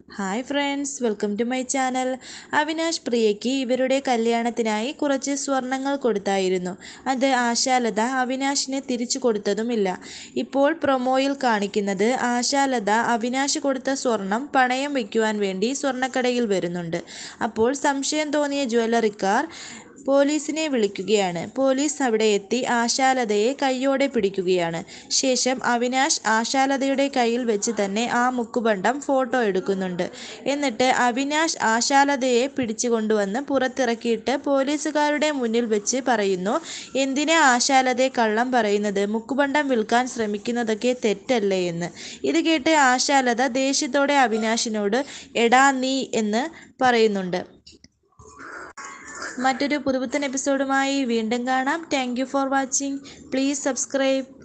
hi friends welcome to my channel Avinash പ്രിയയ്ക്ക് ഇവരുടെ കല്യാണത്തിനായി കുറച്ച് സ്വർണങ്ങൾ കൊടുത്തായിരുന്നു അത് ആശാലത അവിനാശിന് തിരിച്ചു കൊടുത്തതുമില്ല ഇപ്പോൾ പ്രൊമോയിൽ കാണിക്കുന്നത് ആശാലത അവിനാശ് കൊടുത്ത സ്വർണം പണയം വയ്ക്കുവാൻ വേണ്ടി സ്വർണ്ണക്കടയിൽ വരുന്നുണ്ട് അപ്പോൾ സംശയം തോന്നിയ ജ്വല്ലറിക്കാർ പോലീസിനെ വിളിക്കുകയാണ് പോലീസ് അവിടെ എത്തി ആശാലതയെ കൈയോടെ പിടിക്കുകയാണ് ശേഷം അവിനാശ് ആശാലതയുടെ കയ്യിൽ വെച്ച് തന്നെ ആ മുക്കുബണ്ടം ഫോട്ടോ എടുക്കുന്നുണ്ട് എന്നിട്ട് അവിനാശ് ആശാലതയെ പിടിച്ചു കൊണ്ടുവന്ന് പുറത്തിറക്കിയിട്ട് പോലീസുകാരുടെ മുന്നിൽ വെച്ച് പറയുന്നു എന്തിനാ ആശാലതയെ കള്ളം പറയുന്നത് മുക്കുബണ്ടം വിൽക്കാൻ ശ്രമിക്കുന്നതൊക്കെ തെറ്റല്ലേ എന്ന് ഇത് കേട്ട് ആശാലത ദേഷ്യത്തോടെ അവിനാശിനോട് എടാ നീ എന്ന് പറയുന്നുണ്ട് മറ്റൊരു പുതുപുത്തൻ എപ്പിസോഡുമായി വീണ്ടും കാണാം thank you for watching please subscribe